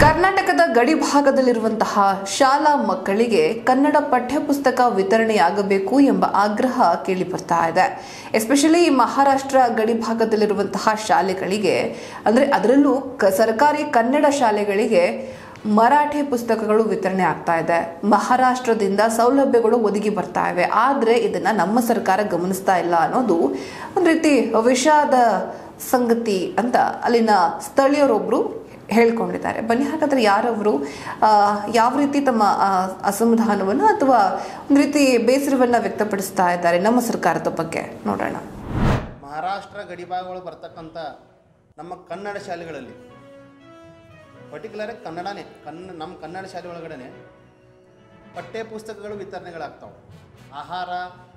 ಕರ್ನಾಟಕದ ಗಡಿ ಭಾಗದಲ್ಲಿರುವಂತಹ ಶಾಲಾ ಮಕ್ಕಳಿಗೆ ಕನ್ನಡ ಪಠ್ಯಪುಸ್ತಕ ವಿತರಣೆಯಾಗಬೇಕು ಎಂಬ ಆಗ್ರಹ ಕೇಳಿ ಬರ್ತಾ ಇದೆ ಎಸ್ಪೆಷಲಿ ಮಹಾರಾಷ್ಟ್ರ ಗಡಿ ಭಾಗದಲ್ಲಿರುವಂತಹ ಶಾಲೆಗಳಿಗೆ ಅಂದ್ರೆ ಅದರಲ್ಲೂ ಕ- ಸರ್ಕಾರಿ ಕನ್ನಡ ಶಾಲೆಗಳಿಗೆ ಮರಾಠಿ ಪುಸ್ತಕಗಳು ವಿತರಣೆ ಆಗ್ತಾ ಇದೆ ಮಹಾರಾಷ್ಟ್ರದಿಂದ ಸೌಲಭ್ಯಗಳು ಒದಗಿ ಬರ್ತಾ ಇವೆ ಆದ್ರೆ ಇದನ್ನ ನಮ್ಮ ಸರ್ಕಾರ ಗಮನಿಸ್ತಾ ಇಲ್ಲ ಅನ್ನೋದು ಒಂದು ರೀತಿ ವಿಷಾದ ಸಂಗತಿ ಅಂತ ಅಲ್ಲಿನ ಸ್ಥಳೀಯರೊಬ್ರು ಹೇಳ್ಕೊಂಡಿದ್ದಾರೆ ಬನ್ನಿ ಹಾಗಾದ್ರೆ ಯಾರವರು ಆ, ಯಾವ ರೀತಿ ತಮ್ಮ ಆ, ಅಸಮಾಧಾನವನ್ನು ಅಥವಾ ಒಂದು ರೀತಿ ಬೇಸರವನ್ನ ವ್ಯಕ್ತಪಡಿಸ್ತಾ ಇದ್ದಾರೆ ನಮ್ಮ ಸರ್ಕಾರದ ಬಗ್ಗೆ ನೋಡೋಣ ಮಹಾರಾಷ್ಟ್ರ ಗಡಿಭಾಗಗಳು ಬರ್ತಕ್ಕಂಥ ನಮ್ಮ ಕನ್ನಡ ಶಾಲೆಗಳಲ್ಲಿ ಪರ್ಟಿಕ್ಯುಲರ್ ಕನ್ನಡನೇ ಕನ್ನ ನಮ್ಮ ಕನ್ನಡ ಶಾಲೆ ಒಳಗಡೆ ಪಠ್ಯ ಪುಸ್ತಕಗಳು ವಿತರಣೆಗಳಾಗ್ತಾವೆ ಆಹಾರ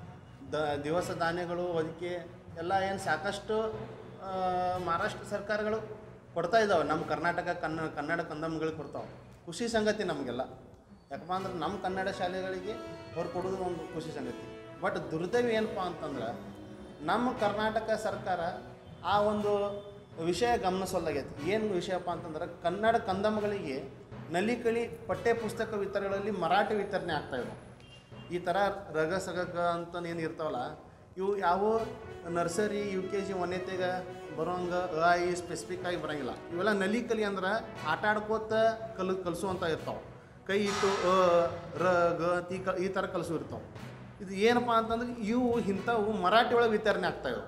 ದ ದಿವಸ ಧಾನ್ಯಗಳು ಒದಕೆ ಎಲ್ಲ ಏನು ಸಾಕಷ್ಟು ಆ, ಮಹಾರಾಷ್ಟ್ರ ಸರ್ಕಾರಗಳು ಕೊಡ್ತಾ ಇದ್ದಾವೆ ನಮ್ಮ ಕರ್ನಾಟಕ ಕನ್ನ ಕನ್ನಡ ಕಂದಮ್ಗಳಿಗೆ ಕೊಡ್ತಾವೆ ಖುಷಿ ಸಂಗತಿ ನಮಗೆಲ್ಲ ಯಾಕಪ್ಪ ಅಂದ್ರೆ ನಮ್ಮ ಕನ್ನಡ ಶಾಲೆಗಳಿಗೆ ಅವ್ರು ಕೊಡೋದು ಒಂದು ಖುಷಿ ಸಂಗತಿ ಬಟ್ ದುರ್ದೈವ ಏನಪ್ಪ ಅಂತಂದ್ರೆ ನಮ್ಮ ಕರ್ನಾಟಕ ಸರ್ಕಾರ ಆ ಒಂದು ವಿಷಯ ಗಮನಿಸೋಲ್ಲಾಗೈತಿ ಏನು ವಿಷಯಪ್ಪ ಅಂತಂದ್ರೆ ಕನ್ನಡ ಕಂದಮ್ಮಗಳಿಗೆ ನಲಿಕಳಿ ಪಠ್ಯ ಪುಸ್ತಕ ವಿತರಣೆಗಳಲ್ಲಿ ಮರಾಠಿ ವಿತರಣೆ ಆಗ್ತಾ ಇವೆ ಈ ಥರ ರಗ ಸಗಗ ಅಂತ ಏನು ಇರ್ತಾವಲ್ಲ ಇವು ಯಾವ ನರ್ಸರಿ ಯು ಕೆ ಜಿ ಒಂದನೇತೆಗೆ ಬರೋಂಗ ಅ ಆ, ಇ ಸ್ಪೆಸಿಫಿಕ್ ಆಗಿ ಬರೋಂಗಿಲ್ಲ ಇವೆಲ್ಲ ನಲಿ ಕಲಿ ಅಂದ್ರೆ ಆಟ ಆಡ್ಕೋತ ಕಲ್ ಕಲಿಸುವಂಥ ಇರ್ತಾವೆ ಕೈ ಇಟ್ಟು ಅ ರ ಗ ಅಂತ ಈ ಕ ಈ ಥರ ಕಲಿಸು ಇರ್ತಾವೆ ಇದು ಏನಪ್ಪ ಅಂತಂದ್ರೆ ಇವು ಇಂಥವು ಮರಾಠಿ ಒಳಗೆ ವಿತರಣೆ ಆಗ್ತಾಯಿವೆ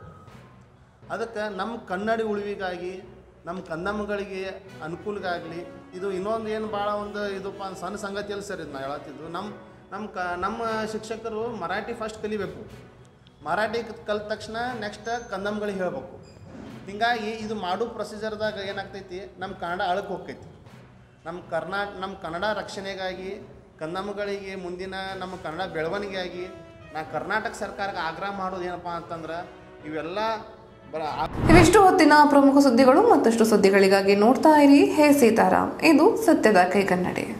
ಅದಕ್ಕೆ ನಮ್ಮ ಕನ್ನಡಿ ಉಳಿವಿಗಾಗಿ ನಮ್ಮ ಕಂದಮ್ಮಗಳಿಗೆ ಅನುಕೂಲಗಾಗಲಿ ಇದು ಇನ್ನೊಂದು ಏನು ಭಾಳ ಒಂದು ಇದಪ್ಪ ಅಂತ ಸಣ್ಣ ಸಂಗತಿಯಲ್ಲಿ ಸರ್ ಇದು ನಾ ಹೇಳತ್ತಿದ್ದು ನಮ್ಮ ನಮ್ಮ ಕ ನಮ್ಮ ಶಿಕ್ಷಕರು ಮರಾಠಿ ಫಸ್ಟ್ ಕಲಿಬೇಕು ಮರಾಠಿ ಕಲ್ತ ತಕ್ಷಣ ನೆಕ್ಸ್ಟ್ ಕಂದಮ್ಗಳಿಗೆ ಹೇಳ್ಬೇಕು ಹಿಂಗಾಗಿ ಇದು ಮಾಡೋ ಪ್ರೊಸೀಜರ್ದಾಗ ಏನಾಗ್ತೈತಿ ನಮ್ಮ ಕನ್ನಡ ಅಳಕ್ಕೆ ಹೋಗ್ತೈತಿ ನಮ್ಮ ಕರ್ನಾ ನಮ್ಮ ಕನ್ನಡ ರಕ್ಷಣೆಗಾಗಿ ಕಂದಮ್ಮಗಳಿಗೆ ಮುಂದಿನ ನಮ್ಮ ಕನ್ನಡ ಬೆಳವಣಿಗೆಗಾಗಿ ನಾ ಕರ್ನಾಟಕ ಸರ್ಕಾರಕ್ಕೆ ಆಗ್ರಹ ಮಾಡೋದು ಏನಪ್ಪ ಅಂತಂದ್ರೆ ಇವೆಲ್ಲ ಬರ ಇವಿಷ್ಟು ಹೊತ್ತಿನ ಪ್ರಮುಖ ಸುದ್ದಿಗಳು ಮತ್ತಷ್ಟು ಸುದ್ದಿಗಳಿಗಾಗಿ ನೋಡ್ತಾ ಇರಿ ಹೇ ಸೀತಾರಾಮ್ ಇದು ಸತ್ಯದ ಕೈಗನ್ನಡಿ